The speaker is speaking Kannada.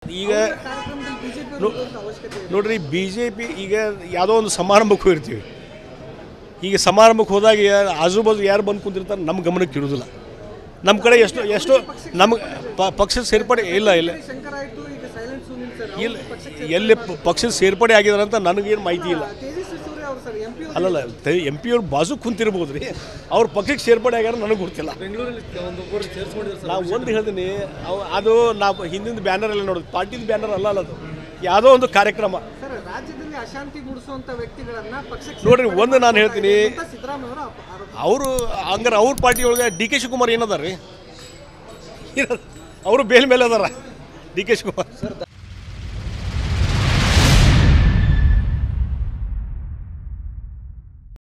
ಈಗ ಕಾರ್ಯಕ್ರಮದಲ್ಲಿ ಬಿಜೆಪಿ ನೋ- ಅವಶ್ಯಕತೆ ಇದೆ ನೋಡ್ರಿ ಬಿ ಜೆ ಪಿ ಈಗ ಯಾವುದೋ ಒಂದು ಸಮಾರಂಭಕ್ಕೆ ಹೋಗಿರ್ತೀವಿ ಈಗ ಸಮಾರಂಭಕ್ಕೆ ಹೋದಾಗ ಯಾ- ಆಜು ಬಾಜು ಯಾರು ಬಂದು ಕುಂತಿರ್ತಾರೆ ನಮ್ಮ ಗಮನಕ್ಕೆ ಇರೋದಿಲ್ಲ ನಮ್ಮ ಕಡೆ ಎಷ್ಟು ಎಷ್ಟು ನಮ್ಗೆ ಪಕ್ಷದ ಸೇರ್ಪಡೆ ಇಲ್ಲ ಇಲ್ಲ ಶಂಕರ್ ಆಯ್ತು ಈಗ ಸೈಲೆಂಟ್ ಸುನಿಲ್ ಸರ್ ಇಲ್ಲ ಎಲ್ಲಿ ಪ- ಪಕ್ಷದ ಸೇರ್ಪಡೆ ಆಗಿದಾರೆ ಅಂತ ನನಗೇನು ಮಾಹಿತಿ ಇಲ್ಲ ತೇಜಸ್ವಿ ಸೂರ್ಯ ಅವರು ಸರ್ ಎಂ ಪಿ ಅಲ್ಲಲ್ಲ ಎಂ ಪಿ ಅವ್ರು ಬಾಜು ಕುಂತಿರ್ಬೋದು ರೀ ಅವ್ರ ಪಕ್ಷಕ್ಕೆ ಸೇರ್ಪಡೆ ಆಗ್ಯಾರ ನನಗೆ ಗೊತ್ತಿಲ್ಲ ಬೆಂಗಳೂರಲ್ಲಿ ಒಂದೊಬ್ಬರು ಸೇರಿಸ್ಕೊಂಡಿದ್ದಾರೆ ನಾವು ಒಂದು ಹೇಳ್ತೀನಿ ಅವು ಅದು ನಾವು ಹಿಂದಿನ ಬ್ಯಾನರ್ ಎಲ್ಲ ನೋಡೋದು ಪಾರ್ಟಿದ ಬ್ಯಾನರ್ ಅಲ್ಲ ಅಲ್ಲ ಅದು ಯಾವುದೋ ಒಂದು ಕಾರ್ಯಕ್ರಮ ಸರ್ ರಾಜ್ಯದಲ್ಲಿ ಅಶಾಂತಿ ಮೂಡಿಸುವಂತ ವ್ಯಕ್ತಿಗಳನ್ನ ಪಕ್ಷಕ್ಕೆ ನೋಡ್ರಿ, ಸೇರ್ಪಡೆ ಒಂದು ನಾನು ಮಾಡ್ತಾ ಹೇಳ್ತೀನಿ. ಇದೆ ಅಂತ ಸಿದ್ದರಾಮಯ್ಯ ಅವರ ಆರೋಪ ಅವರು ಹಂಗಾರೆ ಅವ್ರ ಪಾರ್ಟಿ ಒಳಗೆ ಡಿ ಕೆ ಶಿವಕುಮಾರ್ ಏನದಾರ ರೀ ಅವರು ಬೇಲ್ ಮೇಲೆ ಅದಾರ ಡಿ ಕೆ ಶಿವಕುಮಾರ್ ಸರ್